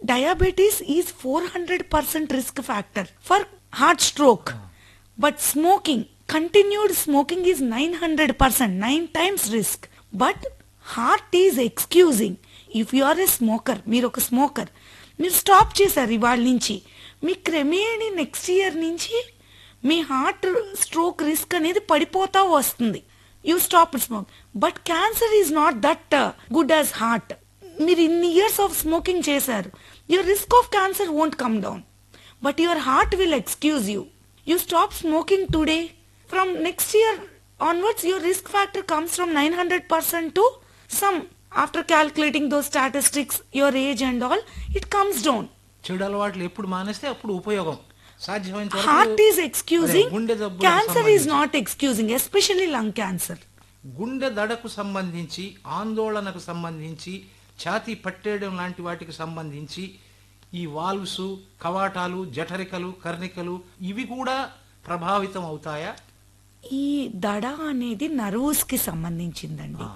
diabetes is 400% risk factor for heart stroke. But smoking, continued smoking is 900%, 9 times risk. But heart is excusing. If you are a smoker, మీరు ఒక smoker మీరు stop చేశారు ఇవాళ నుంచి మీ క్రమేణి next year నుంచి మీ heart stroke risk అనేది పడిపోతా వస్తుంది you stop smoke but cancer is not that good as heart మీరు ఇన్ని ఇయర్స్ ఆఫ్ స్మోకింగ్ చేశారు your risk of cancer won't come down but your heart will excuse you you stop smoking today from next year onwards your risk factor comes from nine hundred percent to some after calculating those statistics your age and all it comes down చెడు అలవాట్లు ఎప్పుడు మానేస్తే అప్పుడు ఉపయోగం సాధ్యమైనంత వరకు heart is excusing అదే, గుండె జబ్బులకు క్యాన్సర్ ఈజ్ సంబంధించి. Not excusing especially lung cancer గుండె దడకు సంబంధించి ఆందోళనకు సంబంధించి ఛాతీ పట్టేయడం లాంటి వాటికి సంబంధించి ఈ వాల్వ్స్ కవాటాలు జఠరికలు కర్ణికలు ఇవి కూడా ప్రభావితం అవుతాయా ఈ దడ అనేది నర్వ్స్ కి సంబంధించిందండి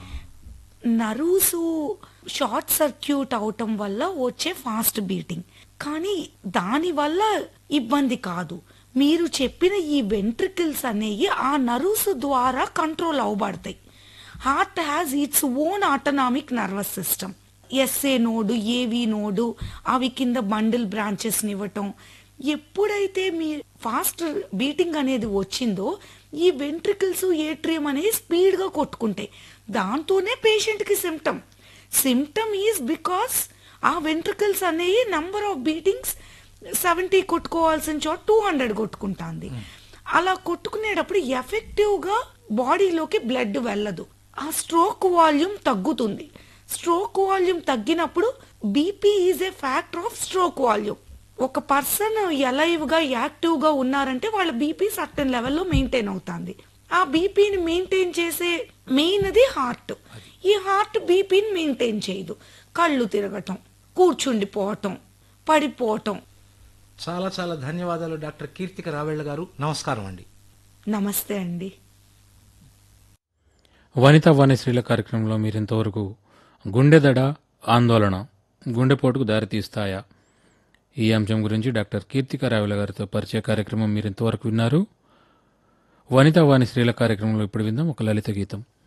నర్వ్స్ షార్ట్ సర్క్యూట్ అవటం వల్ల వచ్చే ఫాస్ట్ బీటింగ్ కానీ దాని వల్ల ఇబ్బంది కాదు మీరు చెప్పిన ఈ వెంట్రికల్స్ అనేవి ఆ నర్వ్స్ ద్వారా కంట్రోల్ అవ్వబడతాయి heart has its own autonomic nervous system SA node AV node అవి కింద బండిల్ బ్రాంచెస్ ఇవ్వటం ఎప్పుడైతే మీ ఫాస్ట్ బీటింగ్ అనేది వచ్చిందో ఈ వెంట్రికల్స్ ఏట్రియం అనేది స్పీడ్ గా కొట్టుకుంటాయి దాంతోనే పేషెంట్ కి సిమ్టమ్ సిమ్టమ్ ఈజ్ బికాస్ ఆ వెంట్రికల్స్ అనేవి నంబర్ ఆఫ్ బీటింగ్స్ సెవెంటీ కొట్టుకోవాల్సిన చోట టూ హండ్రెడ్ కొట్టుకుంటాంది అలా కొట్టుకునేటప్పుడు ఎఫెక్టివ్ గా బాడీలోకి బ్లడ్ వెళ్ళదు ఆ స్ట్రోక్ వాల్యూమ్ తగ్గుతుంది స్ట్రోక్ వాల్యూమ్ తగ్గినప్పుడు BP is a factor of stroke volume ఒక పర్సన్ ఎలైవ్ గా యాక్టివ్ గా ఉన్నారంటే వాళ్ళ బీపీ సర్టన్ లెవెల్లో మెయింటైన్ అవుతుంది ఆ బీపీని మెయింటైన్ చేసే మెయిన్ అది హార్ట్ ఈ హార్ట్ బీపీని మెయింటైన్ చేయదు కళ్ళు తిరగటం కూర్చుండిపోవటం పడిపోవటం చాలా చాలా ధన్యవాదాలు డాక్టర్ కీర్తిక రావెళ్ళ గారు నమస్కారం అండి నమస్తే అండి వనితా వాణిశ్రీల కార్యక్రమంలో మీరు ఇంతవరకు గుండెదడ ఆందోళన గుండెపోటుకు దారితీస్తాయా ఈ అంశం గురించి డాక్టర్ కీర్తిక రావుల గారితో పరిచయ కార్యక్రమం మీరు ఇంతవరకు విన్నారు వనితా వాణిశ్రీల కార్యక్రమంలో ఇప్పుడు విందాం ఒక లలిత గీతం